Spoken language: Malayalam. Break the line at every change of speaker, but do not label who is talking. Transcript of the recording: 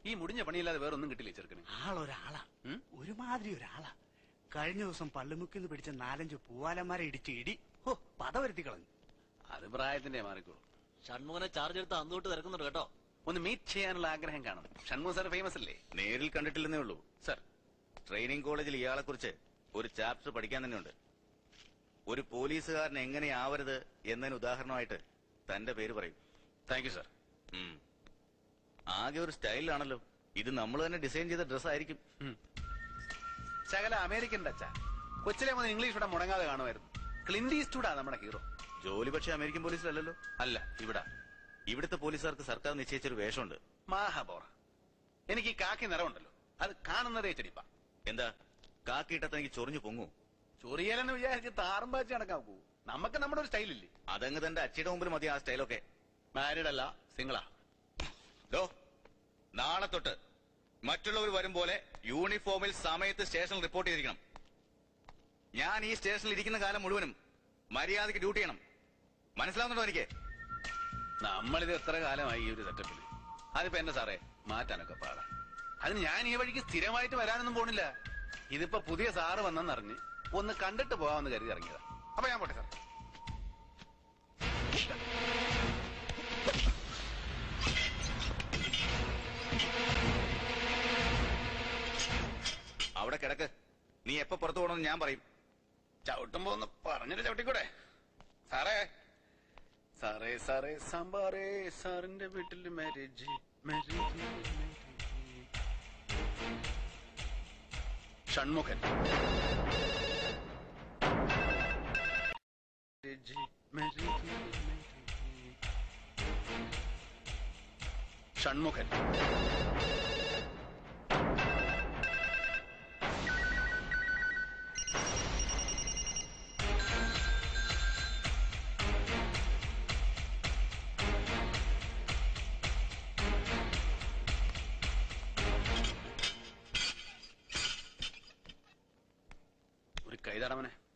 ഈ മുടിഞ്ഞ പണിയില്ലാതെ വേറെ ഒന്നും കിട്ടില്ല ചെറുക്കന്
ആളൊരാളാ
ഉം?
ഒരുമാതിരി ഒരാളാ കഴിഞ്ഞ ദിവസം പള്ളിമുക്കിന്ന് പിടിച്ച നാലഞ്ച് പൂവാലന്മാരെ ഇടിച്ച് ഇടി ഹോ പത വരുത്തി കളഞ്ഞു
അത് പ്രായത്തിന്റെ മാറിക്കോളൂ
ഷൺമുഖനെ ചാർജ് എടുത്ത് അന്തോട്ട് തിരക്കുന്നുണ്ട് കേട്ടോ
ഒന്ന് മീറ്റ് ചെയ്യാനുള്ള ആഗ്രഹം കാണും ഷൺമു സാർ ഫേമസ് അല്ലേ
നേരിൽ കണ്ടിട്ടില്ലെന്നേ ഉള്ളൂ
സർ
ട്രെയിനിങ് കോളേജിൽ ഇയാളെ കുറിച്ച് ഒരു ചാപ്റ്റർ പഠിക്കാൻ തന്നെയുണ്ട് ഒരു പോലീസുകാരൻ എങ്ങനെയാവരുത് എന്നതിന് ഉദാഹരണമായിട്ട് തന്റെ പേര് പറയും
താങ്ക് യു സർ
ഉം. ആകെ ഒരു സ്റ്റൈലിലാണല്ലോ ഇത് നമ്മൾ തന്നെ ഡിസൈൻ ചെയ്ത ഡ്രസ് ആയിരിക്കും
ശകല അമേരിക്കൻ ടച്ച കൊച്ചിലെ മുതൽ ഇംഗ്ലീഷ് ഇവിടെ മുടങ്ങാതെ കാണുമായിരുന്നു ക്ലിൻഡ് ഈസ്റ്റൂഡാ നമ്മുടെ ഹീറോ
ജോലി പക്ഷെ അമേരിക്കൻ പോലീസിലല്ലല്ലോ
അല്ല ഇവിടെ
ഇവിടുത്തെ പോലീസുകാർക്ക് സർക്കാർ നിശ്ചയിച്ചൊരു വേഷമുണ്ട്
മാഹാബോറ എനിക്ക് ഈ കാക്കി നിറമുണ്ടല്ലോ അത് കാണുന്നതേ ചെടിപ്പ
എന്താ കാക്കിയിട്ടത്ത് എനിക്ക് ചൊറിഞ്ഞു പൊങ്ങൂ
ചൊറിയലെന്ന് വിചാരിച്ച് താറും പാച്ച് നടക്കാൻ പോകൂ നമുക്ക് നമ്മുടെ ഒരു സ്റ്റൈലില്ലേ
അതങ്ങ് തന്റെ അച്ഛയുടെ മുമ്പിൽ മതി ആ സ്റ്റൈലൊക്കെ
മാരീഡ് അല്ല സിംഗിളാ
ഡോ നാളെ തൊട്ട് മറ്റുള്ളവർ വരും പോലെ യൂണിഫോമിൽ സമയത്ത് സ്റ്റേഷനിൽ റിപ്പോർട്ട് ചെയ്തിരിക്കണം ഞാൻ ഈ സ്റ്റേഷനിൽ ഇരിക്കുന്ന കാലം മുഴുവനും മര്യാദയ്ക്ക് ഡ്യൂട്ടി ചെയ്യണം മനസ്സിലാവുന്നുണ്ടോ എനിക്ക്
നമ്മളിത് എത്ര കാലമായി ഈ ഒരു സെറ്റപ്പിൽ അതിപ്പോ എന്നെ സാറേ മാറ്റാനൊക്കെ പാടാ അതിന് ഞാൻ ഈ വഴിക്ക് സ്ഥിരമായിട്ട് വരാനൊന്നും പോണില്ല ഇതിപ്പോ പുതിയ സാറ് വന്നെന്നറിഞ്ഞ് ഒന്ന് കണ്ടിട്ട് പോവാമെന്ന് കരുതി ഇറങ്ങിയതാ അപ്പൊ ഞാൻ പോട്ടെ സാർ
അവിടെ കിടക്ക് നീ എപ്പോ പുറത്തു പോകണമെന്ന് ഞാൻ പറയും
ചവിട്ടുമ്പോ ഒന്ന് പറഞ്ഞിട്ട് ചവിട്ടിക്കൂടെ സാറേ സാറേ സാറേ സാമ്പാറേ സാറിന്റെ വീട്ടിൽ marriage marriage Shanmukhan marriage marriage Shanmukhan ഒരു കൈതടവനെ